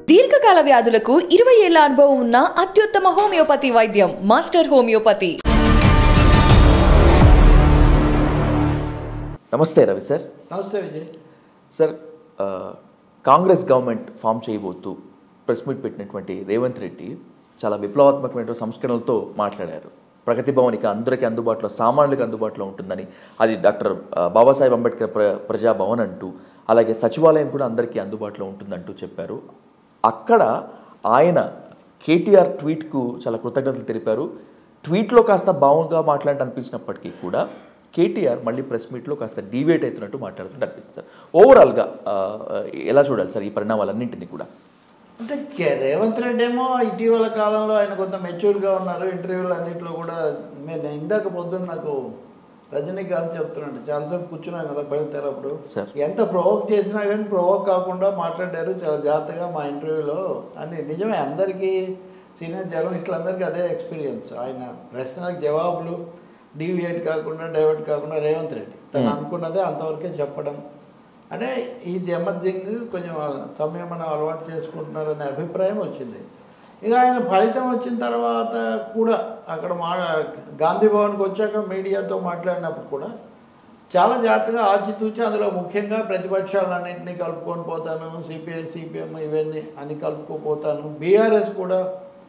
దీర్ఘకాల వ్యాధులకు ఇరవై ఏళ్ల అనుభవం ఉన్న అత్యుత్తమ హోమియోపతి వైద్యం మాస్టర్ హోమియోపతి నమస్తే రవి సార్ నమస్తే విజయ్ సార్ ఆ, కాంగ్రెస్ గవర్నమెంట్ ఫామ్ చేయబోతూ ప్రెస్ మీట్ పెట్టినటువంటి రేవంత్ రెడ్డి చాలా విప్లవాత్మకమైన సంస్కరణలతో మాట్లాడారు ప్రగతి భవన్ ఇక అందరికీ అందుబాటులో సామాన్యులకు అందుబాటులో ఉంటుందని అది డాక్టర్ ఆ, బాబాసాహెబ్ అంబేద్కర్ ప్ర ప్రజాభవన్ అంటూ అలాగే సచివాలయం కూడా అందరికీ అందుబాటులో ఉంటుందంటూ చెప్పారు అక్కడ ఆయన కేటీఆర్ ట్వీట్కు చాలా కృతజ్ఞతలు తెలిపారు ట్వీట్లో కాస్త భావంగా మాట్లాడి అనిపించినప్పటికీ కూడా కేటీఆర్ మళ్ళీ ప్రెస్ మీట్లో కాస్త డీవేట్ అవుతున్నట్టు మాట్లాడుతుంటే అనిపిస్తుంది సార్ ఓవరాల్గా ఆ, ఎలా చూడాలి సార్ ఈ పరిణామాలన్నింటినీ కూడా అంటే కే- రేవంత్ రెడ్డి ఏమో ఇటీవల కాలంలో ఆయన కొంత మెచ్యూర్గా ఉన్నారు ఇంటర్వ్యూలు అన్నింటిలో కూడా నేను ఇందాక పొద్దున్న నాకు రజనీకాంత్ చెప్తున్నాడు చాలాసేపు కూర్చున్నాం కదా బయలుదేరప్పుడు సార్. ఎంత ప్రొవోక్ చేసినా కానీ ప్రొవోక్ కాకుండా మాట్లాడారు చాలా జాగ్రత్తగా మా ఇంటర్వ్యూలో అని నిజమే అందరికీ సీనియర్ జర్నలిస్టులందరికీ అదే ఎక్స్పీరియన్స్ ఆయన ప్రశ్నలకు జవాబులు డీవియేట్ కాకుండా డైవర్ట్ కాకుండా రేవంత్ రెడ్డి తను అనుకున్నదే అంతవరకే చెప్పడం అంటే ఇది ఎమర్జింగ్ కొంచెం సమయం మనం అలవాటు చేసుకుంటున్నారనే అభిప్రాయం వచ్చింది ఇక ఆయన ఫలితం వచ్చిన తర్వాత కూడా అక్కడ మా గాంధీ భవన్కి వచ్చాక మీడియాతో మాట్లాడినప్పుడు కూడా చాలా జాగ్రత్తగా ఆచితూచి అందులో ముఖ్యంగా ప్రతిపక్షాలన్నింటినీ కలుపుకొని పోతాను సిపిఐ సిపిఎం ఇవన్నీ అని కలుపుకోపోతాను బీఆర్ఎస్ కూడా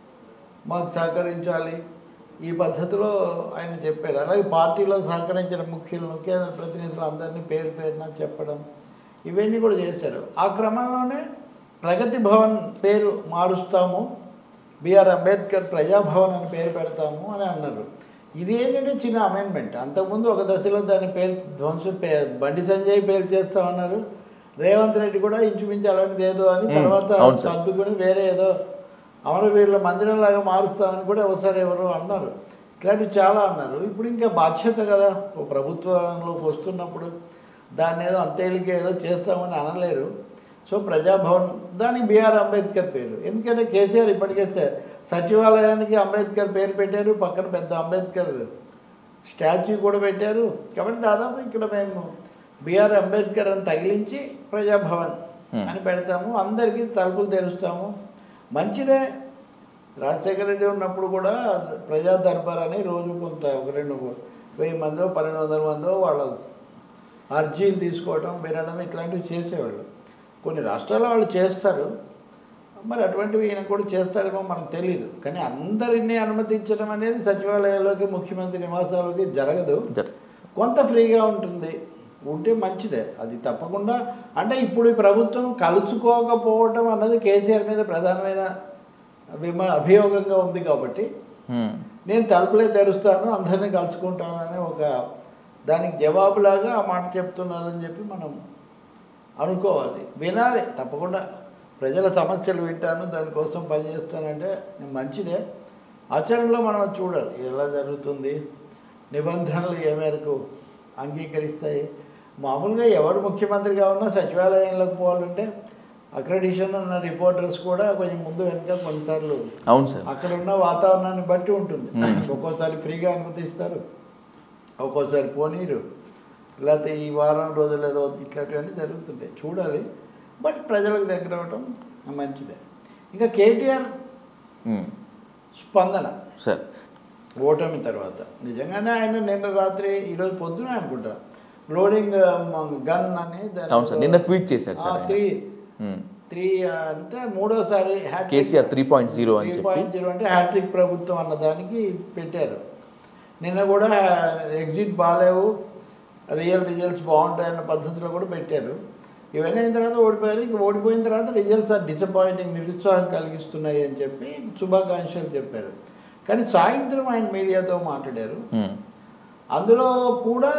మాకు సహకరించాలి ఈ పద్ధతిలో ఆయన చెప్పాడు అలాగే పార్టీలో సహకరించిన ముఖ్యులను కేంద్ర ప్రతినిధులు అందరినీ పేరు పేరున చెప్పడం ఇవన్నీ కూడా చేశారు ఆ క్రమంలోనే ప్రగతి భవన్ పేరు మారుస్తాము బిఆర్ అంబేద్కర్ ప్రజాభవన్ అని పేరు పెడతాము అని అన్నారు ఇది ఏంటంటే చిన్న అమెండ్మెంట్ అంతకుముందు ఒక దశలో దాని పేరు ధ్వంసం పే బండి సంజయ్ పేరు చేస్తామన్నారు రేవంత్ రెడ్డి కూడా ఇంచుమించు అలాంటిది ఏదో అని మ్మ్. తర్వాత అవును సార్. సర్దుకుని వేరే ఏదో అమరవీరుల మందిరంలాగా మారుస్తామని కూడా ఒకసారి ఎవరు అన్నారు ఇట్లాంటివి చాలా అన్నారు ఇప్పుడు ఇంకా బాధ్యత కదా ఓ ప్రభుత్వంలోకి వస్తున్నప్పుడు దాన్ని ఏదో అంతేలికే ఏదో చేస్తామని అనలేరు సో ప్రజాభవన్ దానికి బిఆర్ అంబేద్కర్ పేరు ఎందుకంటే కేసీఆర్ ఇప్పటికే స- సచివాలయానికి అంబేద్కర్ పేరు పెట్టారు పక్కన పెద్ద అంబేద్కర్ స్టాచ్యూ కూడా పెట్టారు కాబట్టి దాదాపు ఇక్కడ మేము బిఆర్ అంబేద్కర్ అని తగిలించి ప్రజాభవన్ Hmm. అని పెడతాము అందరికీ తలుపులు తెరుస్తాము మంచిదే రాజశేఖర రెడ్డి ఉన్నప్పుడు కూడా ప్రజా దర్బార్ అని రోజు కొంత ఒక రెండు వెయ్యి మందో పన్నెండు వందల మందో వాళ్ళ అర్జీలు తీసుకోవడం వినడం ఇట్లాంటివి చేసేవాళ్ళు కొన్ని రాష్ట్రాల్లో వాళ్ళు చేస్తారు మరి అటువంటివి ఈయన కూడా చేస్తారేమో మనకు తెలియదు కానీ అందరినీ అనుమతించడం అనేది సచివాలయాల్లోకి ముఖ్యమంత్రి నివాసాలకి జరగదు జర- కొంత ఫ్రీగా ఉంటుంది ఉంటే మంచిదే అది తప్పకుండా అంటే ఇప్పుడు ఈ ప్రభుత్వం కలుసుకోకపోవటం అన్నది కేసీఆర్ మీద ప్రధానమైన విమ అభియోగంగా ఉంది కాబట్టి హ్మ్. నేను తలుపులే తెరుస్తాను అందరినీ కలుసుకుంటాను అనే ఒక దానికి జవాబులాగా ఆ మాట చెప్తున్నారని చెప్పి మనం అనుకోవాలి వినాలి తప్పకుండా ప్రజల సమస్యలు వింటాను దానికోసం పనిచేస్తానంటే మంచిదే ఆచరణలో మనం అది చూడాలి ఎలా జరుగుతుంది నిబంధనలు ఏ మేరకు అంగీకరిస్తాయి మామూలుగా ఎవరు ముఖ్యమంత్రిగా ఉన్నా సచివాలయంలోకి పోవాలంటే అక్రెడిషన్ ఉన్న రిపోర్టర్స్ కూడా కొంచెం ముందు వెనుక కొన్నిసార్లు అవును సార్ అక్కడ ఉన్న వాతావరణాన్ని బట్టి ఉంటుంది మ్మ్. ఒక్కోసారి ఫ్రీగా అనుమతిస్తారు ఒక్కోసారి పోనీరు లేకపోతే ఈ వారం రోజులు ఏదో ఇట్లాంటివన్నీ జరుగుతుంటాయి చూడాలి బట్ ప్రజలకు దగ్గర అవ్వటం మంచిదే ఇంకా కేటీఆర్ హ్మ్. స్పందన సార్ ఓటమి తర్వాత నిజంగానే ఆయన నిన్న రాత్రి ఈరోజు పొద్దున అనుకుంటా లోడింగ్ గన్ అని దాని అవును సార్ నిన్న ట్వీట్ చేశారు సార్ ఆయన. త్రీ హ్మ్. త్రీ అంటే మూడోసారి కేసీఆర్ 3.0 అని చెప్పి. పాయింట్ జీరో అంటే హ్యాట్రిక్ ప్రభుత్వం అన్నదానికి పెట్టారు నిన్న కూడా ఎగ్జిట్ బాగాలేవు రియల్ రిజల్ట్స్ బాగుంటాయి అన్న పద్ధతిలో కూడా పెట్టారు ఇవన్నీ అయిన తర్వాత ఓడిపోయారు ఇంక ఓడిపోయిన తర్వాత రిజల్ట్స్ ఆర్ డిసప్పాయింటింగ్ నిరుత్సాహం కలిగిస్తున్నాయి అని చెప్పి శుభాకాంక్షలు చెప్పారు కానీ సాయంత్రం ఆయన మీడియాతో మాట్లాడారు హ్మ్. అందులో కూడా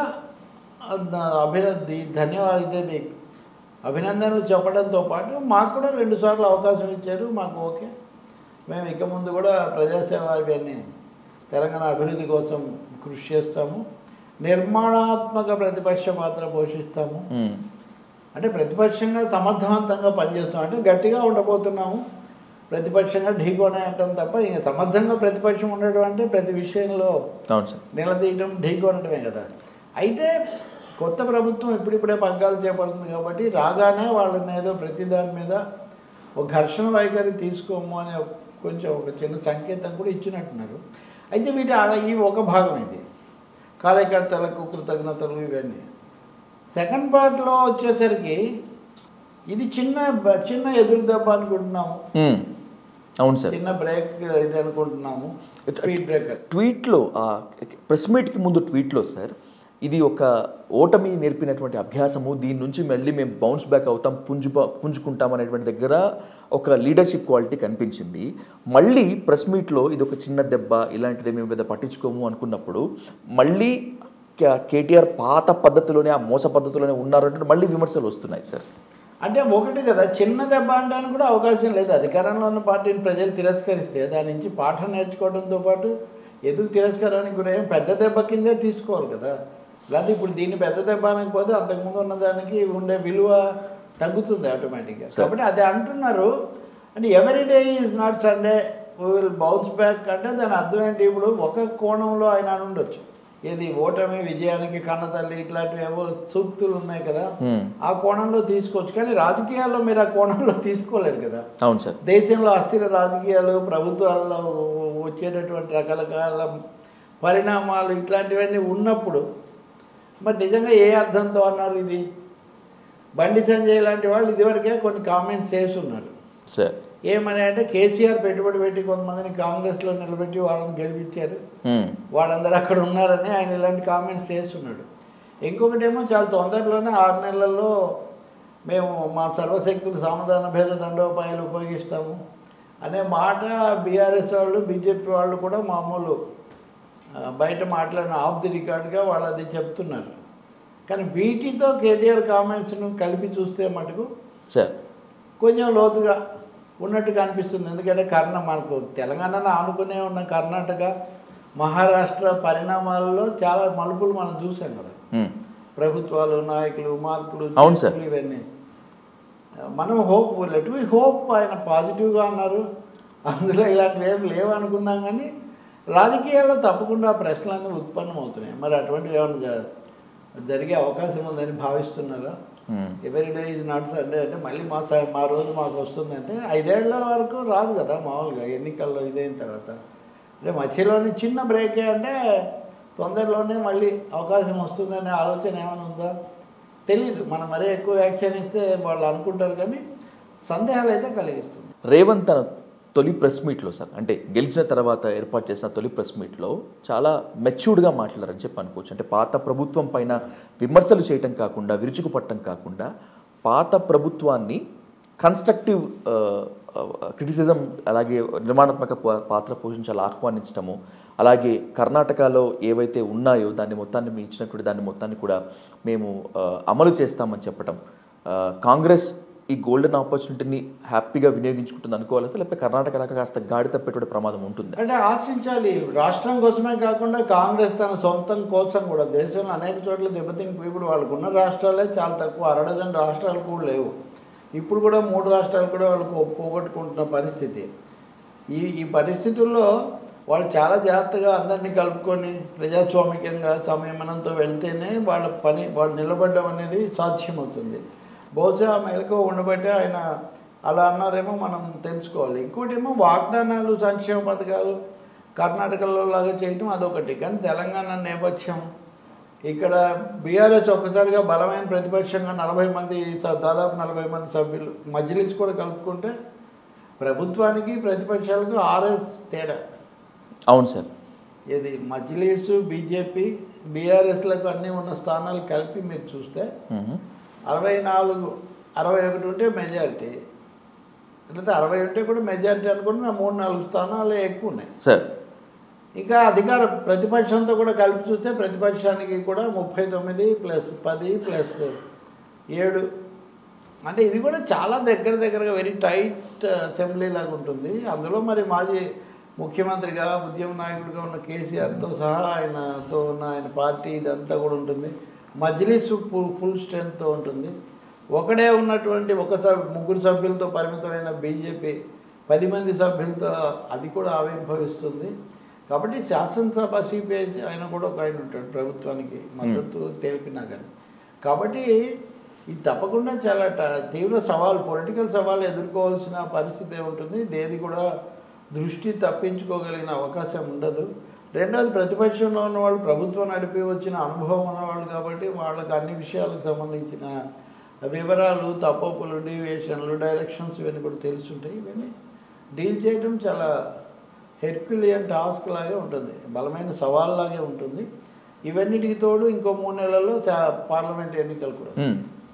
అభినంది ధన్యవాదాలు ఇది అభినందనలు చెప్పడంతో పాటు మాకు కూడా రెండుసార్లు అవకాశం ఇచ్చారు మాకు ఓకే మేము ఇక ముందు కూడా ప్రజాసేవ ఇవన్నీ తెలంగాణ అభివృద్ధి కోసం కృషి చేస్తాము నిర్మాణాత్మక ప్రతిపక్ష పాత్ర పోషిస్తాము హ్మ్. అంటే ప్రతిపక్షంగా సమర్థవంతంగా పనిచేస్తాం అంటే గట్టిగా ఉండబోతున్నాము ప్రతిపక్షంగా ఢీకొనే అంటాం తప్ప ఇంక సమర్థంగా ప్రతిపక్షం ఉండడం అంటే ప్రతి విషయంలో అవును సార్ నిలదీయటం ఢీకొనటమే కదా అయితే కొత్త ప్రభుత్వం ఇప్పుడిప్పుడే పగ్గాలు చేపడుతుంది కాబట్టి రాగానే వాళ్ళని ఏదో ప్రతి దాని మీద ఒక ఘర్షణ వైఖరి తీసుకోము అనే ఒక- కొంచెం ఒక చిన్న సంకేతం కూడా ఇచ్చినట్టున్నారు అయితే వీటి ఆ- ఈ ఒక భాగం ఇది కార్యకర్తలకు కృతజ్ఞతలు ఇవన్నీ సెకండ్ పార్ట్లో వచ్చేసరికి ఇది చిన్న బ- చిన్న ఎదురు దెబ్బ అనుకుంటున్నాము మ్మ్. అవును సార్ చిన్న బ్రేక్ ఇది అనుకుంటున్నాము స్పీడ్ బ్రేకర్ ట్వీట్లో ప్రెస్ మీట్కి ముందు ట్వీట్లో సార్ ఇది ఒక ఓటమి నేర్పినటువంటి అభ్యాసము దీని నుంచి మళ్ళీ మేము బౌన్స్ బ్యాక్ అవుతాం పుంజు పుంజుకుంటాం అనేటువంటి దగ్గర ఒక లీడర్షిప్ క్వాలిటీ కనిపించింది మళ్ళీ ప్రెస్ మీట్లో ఇది ఒక చిన్న దెబ్బ ఇలాంటిది మేము పెద్ద పట్టించుకోము అనుకున్నప్పుడు మళ్ళీ కే- కేటీఆర్ పాత పద్ధతిలోనే ఆ మోస పద్ధతిలోనే ఉన్నారు అంటే మళ్ళీ విమర్శలు వస్తున్నాయి సార్ అంటే ఒకటి కదా చిన్న దెబ్బ అనడానికి కూడా అవకాశం లేదు అధికారంలో ఉన్న పార్టీని ప్రజలు తిరస్కరిస్తే దాని నుంచి పాఠం నేర్చుకోవడంతో పాటు ఎందుకు తిరస్కారానికి గురయ్యాం పెద్ద దెబ్బ కిందే తీసుకోవాలి కదా లేకపోతే ఇప్పుడు దీన్ని పెద్ద దెబ్బ అనకపోతే అంతకుముందు ఉన్న దానికి ఉండే విలువ తగ్గుతుంది ఆటోమేటిక్గా Sir. కాబట్టి అది అంటున్నారు అంటే every day is not Sunday will bounce back అంటే దాని అర్థం ఏంటి ఇప్పుడు ఒక కోణంలో ఆయన అని ఉండొచ్చు ఏది ఓటమి విజయానికి కన్నతల్లి ఇట్లాంటివి ఏవో సూక్తులు ఉన్నాయి కదా మ్మ్. ఆ కోణంలో తీసుకోవచ్చు కానీ రాజకీయాల్లో మీరు ఆ కోణంలో తీసుకోలేరు కదా అవును సార్ దేశంలో అస్థిర రాజకీయాలు ప్రభుత్వాల్లో వచ్చేటటువంటి రకరకాల పరిణామాలు ఇట్లాంటివన్నీ ఉన్నప్పుడు మరి నిజంగా ఏ అర్థంతో అన్నారు ఇది బండి సంజయ్ లాంటి వాళ్ళు ఇదివరకే కొన్ని కామెంట్స్ చేసి ఉన్నారు సార్ ఏమని అంటే కేసీఆర్ పెట్టుబడి పెట్టి కొంతమందిని కాంగ్రెస్లో నిలబెట్టి వాళ్ళని గెలిపించారు మ్మ్. వాళ్ళందరూ అక్కడ ఉన్నారని ఆయన ఇలాంటి కామెంట్స్ చేస్తున్నాడు ఇంకొకటేమో చాలా తొందరలోనే ఆరు నెలల్లో మేము మా సర్వశక్తులు సమాధాన భేద దండోపాయాలు ఉపయోగిస్తాము అనే మాట బీఆర్ఎస్ వాళ్ళు బీజేపీ వాళ్ళు కూడా మామూలు ఆ, బయట మాట్లాడిన ఆఫ్ ది రికార్డ్గా వాళ్ళు అది చెప్తున్నారు కానీ వీటితో కేటీఆర్ కామెంట్స్ను కలిపి చూస్తే మటుకు సార్ కొంచెం లోతుగా ఉన్నట్టుగా అనిపిస్తుంది ఎందుకంటే కర్ణ మనకు తెలంగాణను ఆనుకునే ఉన్న కర్ణాటక మహారాష్ట్ర పరిణామాలలో చాలా మలుపులు మనం చూసాం కదా మ్మ్. ప్రభుత్వాలు నాయకులు మార్పులు అవును సార్. చేర్పులు ఇవన్నీ మనం హోప్ లెట్ వి హోప్ ఆయన పాజిటివ్గా అన్నారు అందులో ఇలాంటివి ఏం లేవు అనుకుందాం కానీ రాజకీయాల్లో తప్పకుండా ఆ ప్రశ్నలన్నీ ఉత్పన్నం అవుతున్నాయి మరి అటువంటివి ఏమైనా జ- జరిగే అవకాశం ఉందని భావిస్తున్నారా మ్మ్. Every day is not Sunday అంటే మళ్ళీ మా సై- మా రోజు మాకు వస్తుందంటే ఐదేళ్ల వరకు రాదు కదా మామూలుగా ఎన్నికల్లో ఇదైన తర్వాత అంటే మధ్యలోనే చిన్న బ్రేకే అంటే తొందరలోనే మళ్ళీ అవకాశం వస్తుందనే ఆలోచన ఏమైనా ఉందా తెలీదు మనం మరీ ఎక్కువ వ్యాఖ్యానిస్తే వాళ్ళు అనుకుంటారు కానీ సందేహాలు అయితే కలిగిస్తుంది రేవంత్ తన తొలి ప్రెస్ మీట్లో సార్ అంటే గెలిచిన తర్వాత ఏర్పాటు చేసిన తొలి ప్రెస్ మీట్లో చాలా మెచ్యూర్డ్గా మాట్లాడారని చెప్పి అనుకోవచ్చు అంటే పాత ప్రభుత్వం పైన విమర్శలు చేయటం కాకుండా విరుచుకుపట్టడం కాకుండా పాత ప్రభుత్వాన్ని కన్స్ట్రక్టివ్ క్రిటిసిజం అలాగే నిర్మాణాత్మక పా- పాత్ర పోషించాలి ఆహ్వానించడము అలాగే కర్ణాటకలో ఏవైతే ఉన్నాయో దాన్ని మొత్తాన్ని మీ ఇచ్చినటువంటి దాన్ని మొత్తాన్ని కూడా మేము ఆ, అమలు చేస్తామని చెప్పటం ఆ, కాంగ్రెస్ ఈ గోల్డెన్ ఆపర్చునిటీని హ్యాపీగా వినియోగించుకుంటుంది అనుకోవాలి సార్ లేకపోతే కర్ణాటక దాకా కాస్త గాడి తప్పేటువంటి ప్రమాదం ఉంటుంది అంటే ఆశించాలి రాష్ట్రం కోసమే కాకుండా కాంగ్రెస్ తన సొంతం కోసం కూడా దేశంలో అనేక చోట్ల దెబ్బతిని ఇప్పుడు వాళ్ళకు ఉన్న రాష్ట్రాలే చాలా తక్కువ అరడజన్ రాష్ట్రాలు కూడా లేవు ఇప్పుడు కూడా మూడు రాష్ట్రాలు కూడా వాళ్ళకు పోగొట్టుకుంటున్న పరిస్థితి ఈ ఈ పరిస్థితుల్లో వాళ్ళు చాలా జాగ్రత్తగా అందరినీ కలుపుకొని ప్రజాస్వామికంగా సంయమనంతో వెళ్తేనే వాళ్ళ పని వాళ్ళు నిలబడడం అనేది సాధ్యమవుతుంది బహుశా ఆ మెలకు ఉండబట్టే ఆయన అలా అన్నారేమో మనం తెలుసుకోవాలి ఇంకోటి ఏమో వాగ్దానాలు సంక్షేమ పథకాలు కర్ణాటకలో లాగా చేయటం అదొకటి కానీ తెలంగాణ నేపథ్యం ఇక్కడ బీఆర్ఎస్ ఒక్కసారిగా బలమైన ప్రతిపక్షంగా నలభై మంది స- దాదాపు నలభై మంది సభ్యులు మజ్లిస్ కూడా కలుపుకుంటే ప్రభుత్వానికి ప్రతిపక్షాలకు ఆర్ఎస్ తేడా అవును సార్ ఇది మజ్లిస్ బీజేపీ బీఆర్ఎస్లకు అన్నీ ఉన్న స్థానాలు కలిపి మీరు చూస్తే మ్మ్. అరవై నాలుగు అరవై ఒకటి ఉంటే మెజారిటీ లేదా అరవై ఉంటే కూడా మెజారిటీ అనుకుంటే మూడు నాలుగు స్థానాలు ఎక్కువ ఉన్నాయి సార్ ఇంకా అధికార ప్రతిపక్షంతో కూడా కలిపి చూస్తే ప్రతిపక్షానికి కూడా ముప్పై తొమ్మిది ప్లస్ పది ప్లస్ ఏడు అంటే ఇది కూడా చాలా దగ్గర దగ్గరగా వెరీ టైట్ అసెంబ్లీ లాగా ఉంటుంది అందులో మరి మాజీ ముఖ్యమంత్రిగా ఉద్యమ నాయకుడిగా ఉన్న కేసీఆర్తో సహా ఆయనతో ఉన్న ఆయన పార్టీ ఇదంతా కూడా ఉంటుంది మజ్లిస్ ఫుల్ ఫుల్ స్ట్రెంగ్త్తో ఉంటుంది ఒకడే ఉన్నటువంటి ఒక సభ్ ముగ్గురు సభ్యులతో పరిమితమైన బీజేపీ పది మంది సభ్యులతో అది కూడా ఆవిర్భవిస్తుంది కాబట్టి శాసనసభ సిపిఐ ఆయన కూడా ఒక ఆయన ఉంటాడు ప్రభుత్వానికి మద్దతు తెలిపినా కానీ కాబట్టి ఇది తప్పకుండా చాలా ట- తీవ్ర సవాల్ పొలిటికల్ సవాల్ ఎదుర్కోవాల్సిన పరిస్థితి ఉంటుంది దేని కూడా దృష్టి తప్పించుకోగలిగిన అవకాశం ఉండదు రెండవది ప్రతిపక్షంలో ఉన్న వాళ్ళు ప్రభుత్వం నడిపి వచ్చిన అనుభవం ఉన్నవాళ్ళు కాబట్టి వాళ్ళకి అన్ని విషయాలకు సంబంధించిన వివరాలు తప్పొప్పులు డీవియేషన్లు డైరెక్షన్స్ ఇవన్నీ కూడా తెలుసుంటాయి ఇవన్నీ డీల్ చేయడం చాలా హెర్క్యులియన్ టాస్క్ లాగే ఉంటుంది బలమైన సవాల్ లాగే ఉంటుంది ఇవన్నిటికి తోడు ఇంకో మూడు నెలల్లో చా- పార్లమెంట్ ఎన్నికలు కూడా మ్మ్.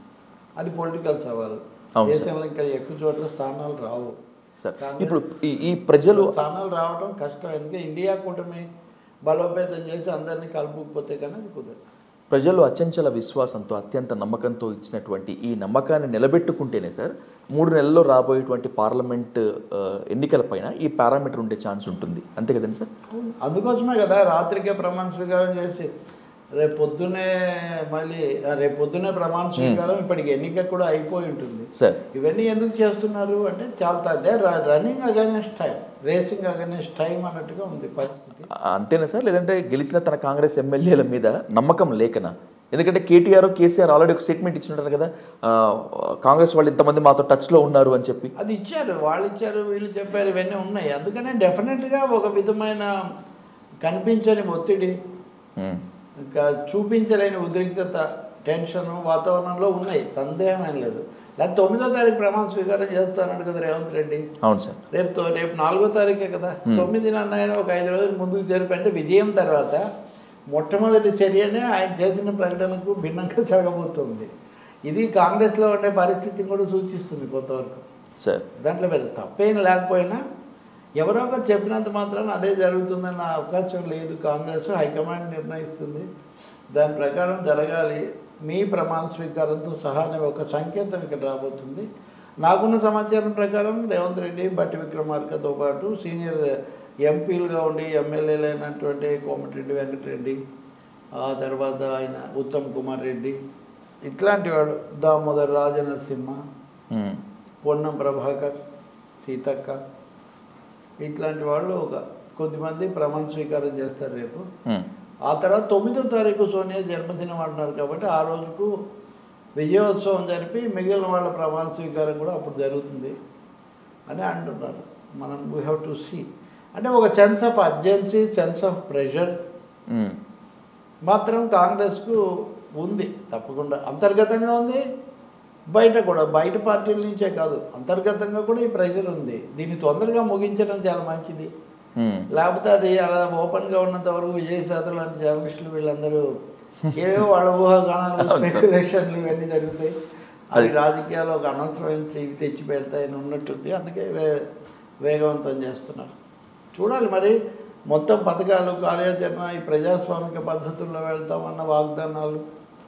అది పొలిటికల్ సవాల్ అవును సార్. దేశంలో ఇంకా ఎక్కువ చోట్ల స్థానాలు రావు సార్ కాంగ్రెస్ ఇప్పుడు ఈ ఈ ప్రజలు స్థానాలు రావడం కష్టం ఎందుకంటే ఇండియా కూటమి బలోపేతం చేసి అందరినీ కలుపుకపోతే కానీ అది కుదరదు ప్రజలు అచంచల విశ్వాసంతో అత్యంత నమ్మకంతో ఇచ్చినటువంటి ఈ నమ్మకాన్ని నిలబెట్టుకుంటేనే సార్ మూడు నెలల్లో రాబోయేటువంటి పార్లమెంట్ ఆ, ఎన్నికలపైన ఈ పారామీటర్ ఉండే ఛాన్స్ ఉంటుంది అంతే కదండి సార్ అందుకోసమే కదా రాత్రికే ప్రమాణ స్వీకారం చేసి రేపు పొద్దునే మళ్ళీ ఆ, రేపు పొద్దునే ప్రమాణ స్వీకారం ఇప్పటికి ఎన్నిక కూడా అయిపోయి ఉంటుంది సార్ ఇవన్నీ ఎందుకు చేస్తున్నారు అంటే చాలా అదే running against time racing against time అన్నట్టుగా ఉంది పరిస్థితి ఆ, అంతేనా సార్ లేదంటే గెలిచిన తన కాంగ్రెస్ ఎమ్మెల్యేల మీద నమ్మకం లేకనా ఎందుకంటే కేటీఆర్ కేసీఆర్ ఆల్రెడీ ఒక స్టేట్మెంట్ ఇచ్చినట్టు కదా ఆ, కాంగ్రెస్ వాళ్ళు ఇంతమంది మాతో టచ్లో ఉన్నారు అని చెప్పి అది ఇచ్చారు వాళ్ళు ఇచ్చారు వీళ్ళు చెప్పారు ఇవన్నీ ఉన్నాయి అందుకనే డెఫినెట్గా ఒక విధమైన కనిపించని ఒత్తిడి మ్మ్. ఇంకా చూపించలేని ఉద్రిక్తత టెన్షన్ వాతావరణంలో ఉన్నాయి సందేహం ఏం లేదు లేదా తొమ్మిదో తారీఖు ప్రమాణ స్వీకారం చేస్తానన్నాడు కదా రేవంత్ రెడ్డి అవును సార్ రేపు తో- రేపు నాలుగో తారీఖే కదా Hmm. తొమ్మిది ఆయన ఒక ఐదు రోజులు ముందుకు జరిపి అంటే విజయం తర్వాత మొట్టమొదటి చర్యనే ఆయన చేసిన ప్రకటనకు భిన్నంగా జరగబోతుంది ఇది కాంగ్రెస్లో ఉండే పరిస్థితిని కూడా సూచిస్తుంది కొంతవరకు సార్ దాంట్లో పెద్ద తప్పేం లేకపోయినా ఎవరో ఒకరు చెప్పినంత మాత్రాన అదే జరుగుతుందన్న అవకాశం లేదు కాంగ్రెస్ హైకమాండ్ నిర్ణయిస్తుంది దాని ప్రకారం జరగాలి మీ ప్రమాణ స్వీకారంతో సహా అనే ఒక సంకేతం ఇక్కడ రాబోతుంది నాకున్న సమాచారం ప్రకారం రేవంత్ రెడ్డి బట్టి విక్రమార్కతో పాటు సీనియర్ ఎంపీలుగా ఉండి ఎమ్మెల్యేలు అయినటువంటి కోమటిరెడ్డి వెంకటరెడ్డి ఆ తర్వాత ఆయన ఉత్తమ్ కుమార్ రెడ్డి ఇట్లాంటి వాడు దామోదర్ రాజనరసింహ మ్మ్. పొన్నం ప్రభాకర్ సీతక్క ఇట్లాంటి వాళ్ళు ఒక కొద్దిమంది ప్రమాణ స్వీకారం చేస్తారు రేపు మ్మ్. ఆ తర్వాత తొమ్మిదో తారీఖు సోనియా జన్మదినం అంటున్నారు కాబట్టి ఆ రోజుకు విజయోత్సవం జరిపి మిగిలిన వాళ్ళ ప్రమాణ స్వీకారం కూడా అప్పుడు జరుగుతుంది అని అంటున్నారు మనం వీ హ్యావ్ టు సీ అంటే ఒక sense of urgency sense of pressure మ్మ్. మాత్రం కాంగ్రెస్కు ఉంది తప్పకుండా అంతర్గతంగా ఉంది బయట కూడా బయట పార్టీల నుంచే కాదు అంతర్గతంగా కూడా ఈ ప్రెషర్ ఉంది దీన్ని తొందరగా ముగించడం చాలా మంచిది మ్మ్. లేకపోతే అది అలా ఓపెన్గా ఉన్నంత వరకు విజయశాతం లాంటి జర్నలిస్టులు వీళ్ళందరూ ఏవో వాళ్ళ ఊహాగానాలు అవును సార్. స్పెక్యులేషన్లు ఇవన్నీ జరుగుతాయి అవి అది- రాజకీయాల్లో ఒక అనవసరమైన ఇది తెచ్చి పెడతాయని ఉన్నట్టుంది అందుకే వే వేగవంతం చేస్తున్నారు చూడాలి మరి మొత్తం పథకాలు కార్యాచరణ ఈ ప్రజాస్వామిక పద్ధతుల్లో వెళ్తామన్న వాగ్దానాలు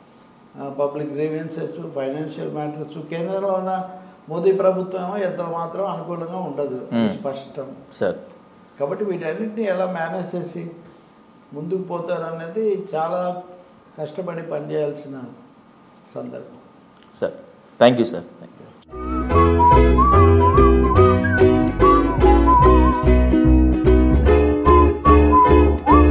పబ్లిక్ గ్రీవెన్సెస్ ఫైనాన్షియల్ మ్యాటర్స్ కేంద్రంలో ఉన్న మోదీ ప్రభుత్వం ఏమో ఎంత మాత్రం అనుకూలంగా ఉండదు అది Hmm. స్పష్టం సార్ కాబట్టి వీటన్నిటిని ఎలా మేనేజ్ చేసి ముందుకు పోతారనేది చాలా కష్టపడి పనిచేయాల్సిన సందర్భం sir thank you sir thank you